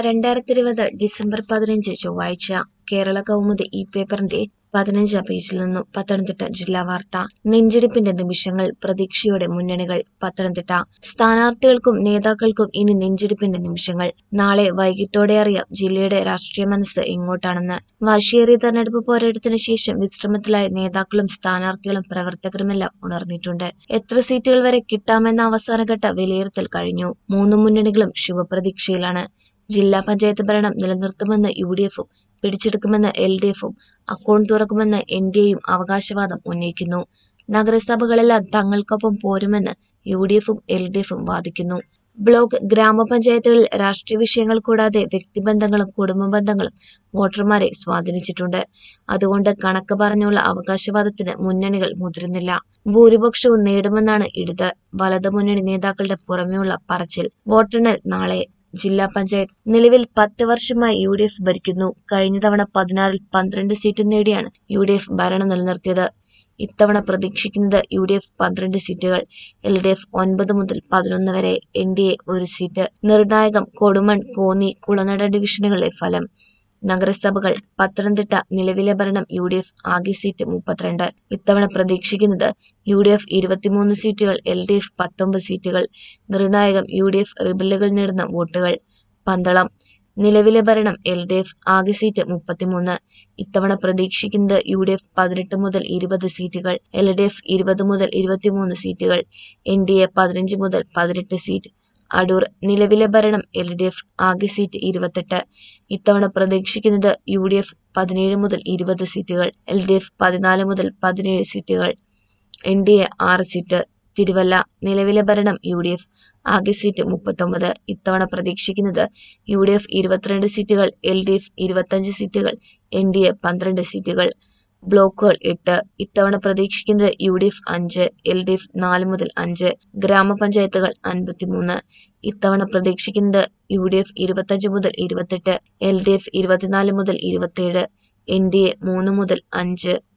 രണ്ടായിരത്തി ഇരുപത് ഡിസംബർ പതിനഞ്ച് ചൊവ്വാഴ്ച കേരള കൗമുദി ഈ പേപ്പറിന്റെ പതിനഞ്ചാം പേജിൽ നിന്നും പത്തനംതിട്ട ജില്ലാ വാർത്ത നെഞ്ചിടിപ്പിന്റെ നിമിഷങ്ങൾ പ്രതീക്ഷയോടെ മുന്നണികൾ പത്തനംതിട്ട സ്ഥാനാർത്ഥികൾക്കും നേതാക്കൾക്കും ഇനി നെഞ്ചിടിപ്പിന്റെ നിമിഷങ്ങൾ നാളെ വൈകിട്ടോടെ അറിയാം ജില്ലയുടെ രാഷ്ട്രീയ മനസ്സ് എങ്ങോട്ടാണെന്ന് വാശിയേറിയ തെരഞ്ഞെടുപ്പ് പോരാട്ടത്തിന് ശേഷം വിശ്രമത്തിലായ നേതാക്കളും സ്ഥാനാർത്ഥികളും പ്രവർത്തകരുമെല്ലാം ഉണർന്നിട്ടുണ്ട് എത്ര സീറ്റുകൾ വരെ കിട്ടാമെന്ന അവസാനഘട്ട വിലയിരുത്തൽ കഴിഞ്ഞു മൂന്ന് മുന്നണികളും ശുഭപ്രതീക്ഷയിലാണ് ജില്ലാ പഞ്ചായത്ത് ഭരണം നിലനിർത്തുമെന്ന് യു ഡി എഫും പിടിച്ചെടുക്കുമെന്ന് എൽ ഡി എഫും അക്കൗണ്ട് തുറക്കുമെന്ന് എൻ ഡി എയും അവകാശവാദം ഉന്നയിക്കുന്നു നഗരസഭകളെല്ലാം തങ്ങൾക്കൊപ്പം പോരുമെന്ന് യു ഡി എഫും എൽ ഡി എഫും വാദിക്കുന്നു ബ്ലോക്ക് ഗ്രാമപഞ്ചായത്തുകളിൽ രാഷ്ട്രീയ വിഷയങ്ങൾ കൂടാതെ വ്യക്തിബന്ധങ്ങളും കുടുംബ ബന്ധങ്ങളും വോട്ടർമാരെ സ്വാധീനിച്ചിട്ടുണ്ട് അതുകൊണ്ട് കണക്ക് പറഞ്ഞുള്ള അവകാശവാദത്തിന് മുന്നണികൾ മുതിരുന്നില്ല ഭൂരിപക്ഷവും നേടുമെന്നാണ് ഇടത് വലത് മുന്നണി നേതാക്കളുടെ പുറമെയുള്ള പറച്ചിൽ വോട്ടെണ്ണൽ നാളെ ജില്ലാ പഞ്ചായത്ത് നിലവിൽ പത്ത് വർഷമായി യു ഡി എഫ് ഭരിക്കുന്നു കഴിഞ്ഞ തവണ പതിനാറിൽ പന്ത്രണ്ട് സീറ്റ് നേടിയാണ് യു ഡി എഫ് ഭരണം നിലനിർത്തിയത് ഇത്തവണ പ്രതീക്ഷിക്കുന്നത് യു ഡി എഫ് പന്ത്രണ്ട് സീറ്റുകൾ എൽ ഡി എഫ് ഒൻപത് മുതൽ പതിനൊന്ന് വരെ എൻ ഡി എ ഒരു സീറ്റ് നിർണായകം കൊടുമൺ കോന്നി കുളനട ഡിവിഷനുകളിലെ ഫലം നഗരസഭകൾ പത്തനംതിട്ട നിലവിലെ ഭരണം യു ഡി എഫ് ആകെ സീറ്റ് മുപ്പത്തിരണ്ട് ഇത്തവണ പ്രതീക്ഷിക്കുന്നത് യു ഡി എഫ് ഇരുപത്തിമൂന്ന് സീറ്റുകൾ എൽ ഡി എഫ് പത്തൊമ്പത് സീറ്റുകൾ നിർണായകം യു ഡി എഫ് റിബലുകൾ നേടുന്ന വോട്ടുകൾ പന്തളം നിലവിലെ ഭരണം എൽ ഡി എഫ് ആകെ സീറ്റ് മുപ്പത്തിമൂന്ന് ഇത്തവണ പ്രതീക്ഷിക്കുന്നത് യു ഡി എഫ് പതിനെട്ട് മുതൽ ഇരുപത് സീറ്റുകൾ എൽ ഡി എഫ് ഇരുപത് മുതൽ ഇരുപത്തിമൂന്ന് സീറ്റുകൾ എൻ ഡി എ പതിനഞ്ച് മുതൽ പതിനെട്ട് സീറ്റ് അടൂർ നിലവിലെ ഭരണം എൽ ഡി എഫ് ആകെ സീറ്റ് ഇരുപത്തെട്ട് ഇത്തവണ പ്രതീക്ഷിക്കുന്നത് യു ഡി എഫ് പതിനേഴ് മുതൽ ഇരുപത് സീറ്റുകൾ എൽ ഡി എഫ് പതിനാല് മുതൽ പതിനേഴ് സീറ്റുകൾ എൻ ഡി എ ആറ് സീറ്റ് തിരുവല്ല നിലവിലെ ഭരണം യു ഡി എഫ് ആകെ സീറ്റ് മുപ്പത്തൊമ്പത് ഇത്തവണ പ്രതീക്ഷിക്കുന്നത് യു ഡി എഫ് ഇരുപത്തിരണ്ട് സീറ്റുകൾ എൽ ഡി എഫ് ഇരുപത്തഞ്ച് സീറ്റുകൾ എൻ ഡി എ പന്ത്രണ്ട് സീറ്റുകൾ ബ്ലോക്കുകൾ എട്ട് ഇത്തവണ പ്രതീക്ഷിക്കുന്നത് യു ഡി എഫ് അഞ്ച് എൽ ഡി എഫ് നാല് മുതൽ അഞ്ച് ഗ്രാമപഞ്ചായത്തുകൾ അൻപത്തിമൂന്ന് ഇത്തവണ പ്രതീക്ഷിക്കുന്നത് യു ഡി എഫ് ഇരുപത്തഞ്ച് മുതൽ ഇരുപത്തെട്ട് എൽ ഡി എഫ് ഇരുപത്തിനാല് മുതൽ ഇരുപത്തിയേഴ് എൻ ഡി എ മൂന്ന് മുതൽ അഞ്ച്